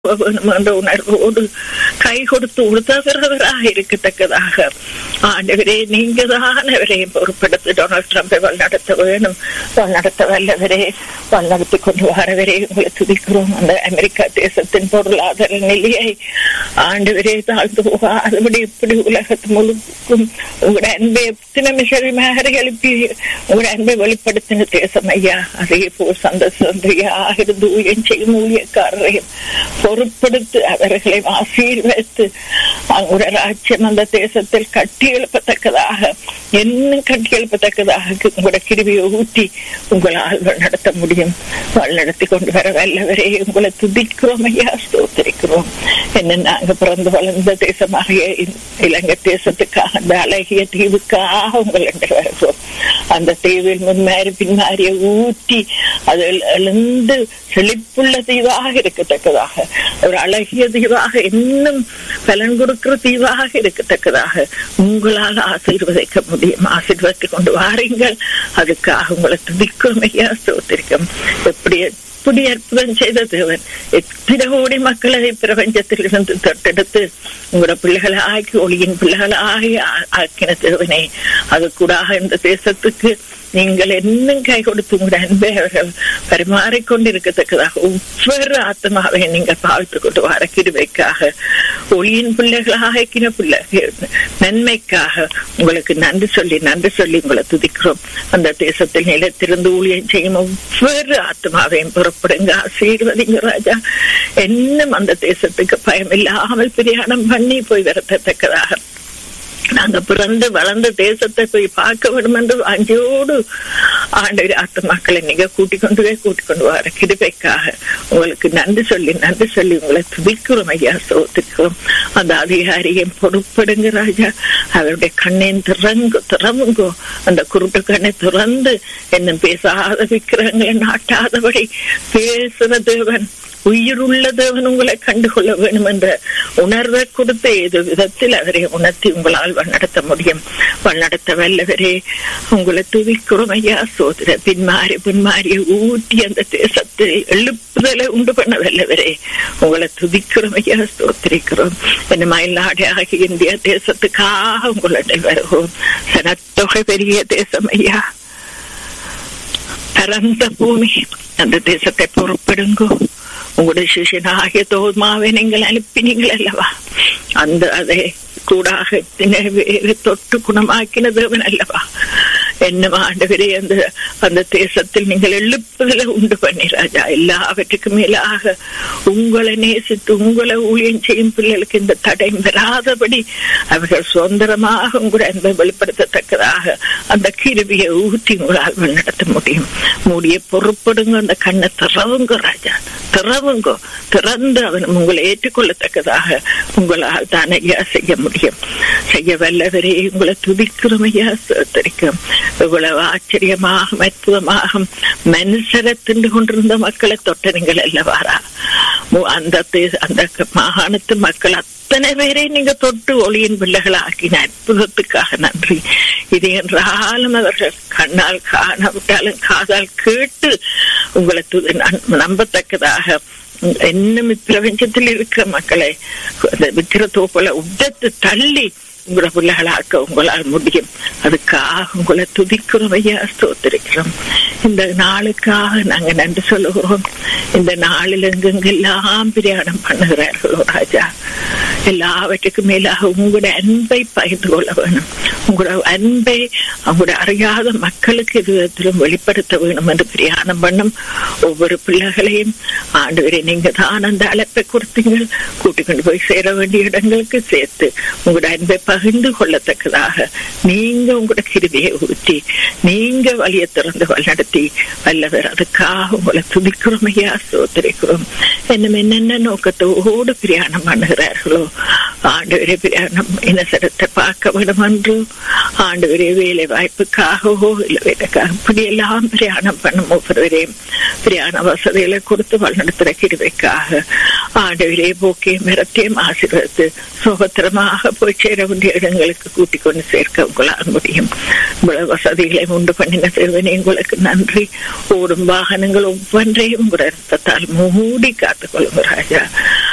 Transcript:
வேணும் என்ற உணர்வோடு கை கொடுத்து உதவுறவராக இருக்கத்தக்கதாக ஆண்டவரே நீங்க தான் அவரையும் பொறுப்படுத்தி டொனால்ட் ட்ரம்பை வழிநடத்த வேணும் வழிநடத்த வல்லவரே வழிநடத்தி கொண்டு வரவரே உங்களை துதிக்கிறோம் அந்த அமெரிக்கா தேசத்தின் பொருளாதார நிலையை ஆண்டவரே தாழ்ந்து போகாதபடி எப்படி உலகத்து முழுக்கும் உங்களுடைய அன்பை எத்தனை மிஷரிமாரை எழுப்பி உங்களுடைய அன்பை வெளிப்படுத்தின தேசம் ஐயா அதே போல் சந்த சந்தையாக இருந்து ஊழியம் செய்யும் ஊழியக்காரரையும் பொறுப்படுத்தி அவர்களை ஆசீர்வதித்து அவங்களுடைய ராஜ்யம் அந்த தேசத்தில் கட்டி எழுப்பத்தக்கதாக இன்னும் கட்டி எழுப்பத்தக்கதாக உங்களுடைய கிருவியை ஊட்டி உங்களால் நடத்த முடியும் நடத்தி கொண்டு வர வல்லவரே உங்களை துதிக்கிறோம் ஐயா ஸ்தோத்திரிக்கிறோம் என்ன நாங்க பிறந்து வளர்ந்த தேசமாக இலங்கை தேசத்துக்காக அந்த அழகிய தீவுக்காக உங்களை வருகிறோம் அந்த தீவில் முன்மாறி பின்மாறிய ஊட்டி அதில் எழுந்து செழிப்புள்ள தீவாக இருக்கத்தக்கதாக ஒரு அழகிய தீவாக இன்னும் பலன் கொடுக்கிற தீவாக இருக்கத்தக்கதாக உங்களால் ஆசீர்வதிக்க முடியும் ஆசீர்வதித்து கொண்டு வாருங்கள் அதுக்காக உங்களை துதிக்கும் ஐயா ஸ்தோத்திரிக்கும் எப்படி எப்படி அற்புதம் செய்த தேவன் எத்தனை கோடி மக்களை பிரபஞ்சத்தில் இருந்து தொட்டெடுத்து உங்களோட பிள்ளைகளை ஆக்கி ஒளியின் பிள்ளைகளை ஆகி ஆக்கின தேவனே அது கூட இந்த தேசத்துக்கு நீங்கள் இன்னும் கை கொடுத்து உங்களோட அன்பை அவர்கள் பரிமாறிக்கொண்டிருக்கத்தக்கதாக ஒவ்வொரு ஆத்மாவை நீங்கள் பார்த்து கொண்டு வர கிருவைக்காக ஒளியின் பிள்ளைகளாக ஆக்கின பிள்ளைகள் நன்மைக்காக உங்களுக்கு நன்றி சொல்லி நன்றி சொல்லி உங்களை துதிக்கிறோம் அந்த தேசத்தில் நிலத்திலிருந்து ஊழியம் செய்யும் ஒவ்வொரு ஆத்மாவையும் புறப்படுங்க ஆசீர்வதிங்க ராஜா இன்னும் அந்த தேசத்துக்கு பயம் இல்லாமல் பிரயாணம் பண்ணி போய் வரத்தக்கதாக நாங்க பிறந்து வளர்ந்த தேசத்தை போய் பார்க்க வேண்டும் என்று அஞ்சோடு ஆண்டவர் ஆத்மாக்களை நீங்க கூட்டிக் கொண்டு போய் கூட்டிக் கொண்டு வர கிருபைக்காக உங்களுக்கு நன்றி சொல்லி நன்றி சொல்லி உங்களை துதிக்கிறோம் ஐயா சோத்திக்கிறோம் அந்த அதிகாரியை பொறுப்படுங்க ராஜா அவருடைய கண்ணையும் திறங்கு திறமுங்கோ அந்த குருட்டு கண்ணை திறந்து என்ன பேசாத விக்கிரகங்களை நாட்டாதபடி பேசுற தேவன் உயிருள்ள தேவன் உங்களை கண்டுகொள்ள வேண்டும் என்ற உணர்வை கொடுத்து ஏதோ விதத்தில் அவரை உணர்த்தி உங்களால் வழிநடத்த முடியும் வழிநடத்த வல்லவரே உங்களை துதிக்கிறோம் ஐயா சோதர பின்மாறி பின்மாறிய ஊட்டி அந்த தேசத்தை எழுப்புதலை உண்டு பண்ண வல்லவரே உங்களை துதிக்கிறோம் ஐயா சோத்திரிக்கிறோம் என்ன மயிலாடி ஆகிய இந்திய தேசத்துக்காக உங்களுடைய வருகிறோம் சனத்தொகை பெரிய தேசம் ஐயா பரந்த பூமி அந்த தேசத்தை பொறுப்படுங்கோ உங்களுடைய சிஷியனாகிய தோமாவை நீங்கள் அனுப்பினீங்கள் அல்லவா அந்த அதை கூடாக தொட்டு குணமாக்கின தேவன் அல்லவா என்ன ஆண்டவரே அந்த அந்த தேசத்தில் நீங்கள் எழுப்புதல உண்டு பண்ணி ராஜா எல்லாவற்றுக்கும் மேலாக உங்களை நேசித்து உங்களை ஊழியம் செய்யும் பிள்ளைகளுக்கு இந்த தடை வராதபடி அவர்கள் சுதந்திரமாக உங்களை அன்பை வெளிப்படுத்தத்தக்கதாக அந்த கிருவியை ஊற்றி உங்களால் நடத்த முடியும் மூடிய பொறுப்படுங்க அந்த கண்ணை திறவுங்க ராஜா திறவுங்க திறந்து அவன் உங்களை ஏற்றுக்கொள்ளத்தக்கதாக உங்களால் தான் ஐயா செய்ய முடியும் செய்ய வல்லவரே உங்களை துதிக்கிறோம் ஐயா சோத்தரிக்கும் இவ்வளவு ஆச்சரியமாக அற்புதமாக மனுஷரை திண்டு கொண்டிருந்த மக்களை தொட்ட நீங்கள் அல்லவாரா அந்த அந்த மாகாணத்து மக்கள் அத்தனை பேரை நீங்க தொட்டு ஒளியின் பிள்ளைகள் ஆக்கின அற்புதத்துக்காக நன்றி இது என்றாலும் அவர்கள் கண்ணால் காணவிட்டாலும் காதால் கேட்டு உங்களை நம்பத்தக்கதாக இன்னும் இப்பிரபஞ்சத்தில் இருக்கிற மக்களை விக்கிர தோப்பல உடத்து தள்ளி உங்களோட பிள்ளைகளாக்க உங்களால் முடியும் அதுக்காக உங்களை துதிக்கிறோம் ஐயா ஸ்தோத்திருக்கிறோம் இந்த நாளுக்காக நாங்க நன்றி சொல்லுகிறோம் இந்த நாளில் எங்கெங்கெல்லாம் பிரயாணம் பண்ணுகிறார்களோ ராஜா எல்லாவற்றுக்கும் மேலாக உங்களோட அன்பை பகிர்ந்து கொள்ள வேணும் உங்களோட அன்பை அவங்களோட அறியாத மக்களுக்கு இது விதத்திலும் வெளிப்படுத்த வேணும் என்று பிரயாணம் பண்ணும் ஒவ்வொரு பிள்ளைகளையும் ஆண்டு வரை நீங்க தான் அந்த அழைப்பை கொடுத்தீங்க கூட்டிக் கொண்டு போய் சேர வேண்டிய இடங்களுக்கு சேர்த்து உங்களோட அன்பை பகிர்ந்து கொள்ளத்தக்கதாக நீங்க உங்களோட கிருதியை ஊற்றி நீங்க வழியை திறந்து வழிநடத்தி வல்லவர் அதுக்காக உங்களை துதிக்கிறோம் ஐயா சோதரிக்கிறோம் இன்னும் என்னென்ன நோக்கத்தோடு பிரயாணம் பண்ணுகிறார்களோ ஆண்டு பிரயாணம் இனசரத்தை பார்க்க வேண்டும் என்று ஆண்டு வேலை வாய்ப்புக்காகவோ இல்லை வேலைக்காக இப்படி எல்லாம் பிரயாணம் பண்ணும் ஒவ்வொருவரையும் பிரயாண வசதிகளை கொடுத்து வழிநடத்துகிற கிருவைக்காக ஆண்டு போக்கே மிரத்தையும் ஆசீர்வதித்து சுகத்திரமாக போய் சேர வேண்டிய இடங்களுக்கு கூட்டிக் கொண்டு சேர்க்க உங்களால் முடியும் இவ்வளவு வசதிகளை உண்டு பண்ணின தேவனே உங்களுக்கு நன்றி ஓடும் வாகனங்கள் ஒவ்வொன்றையும் உங்களோட ரத்தத்தால் மூடி காத்துக் கொள்ளுங்க ராஜா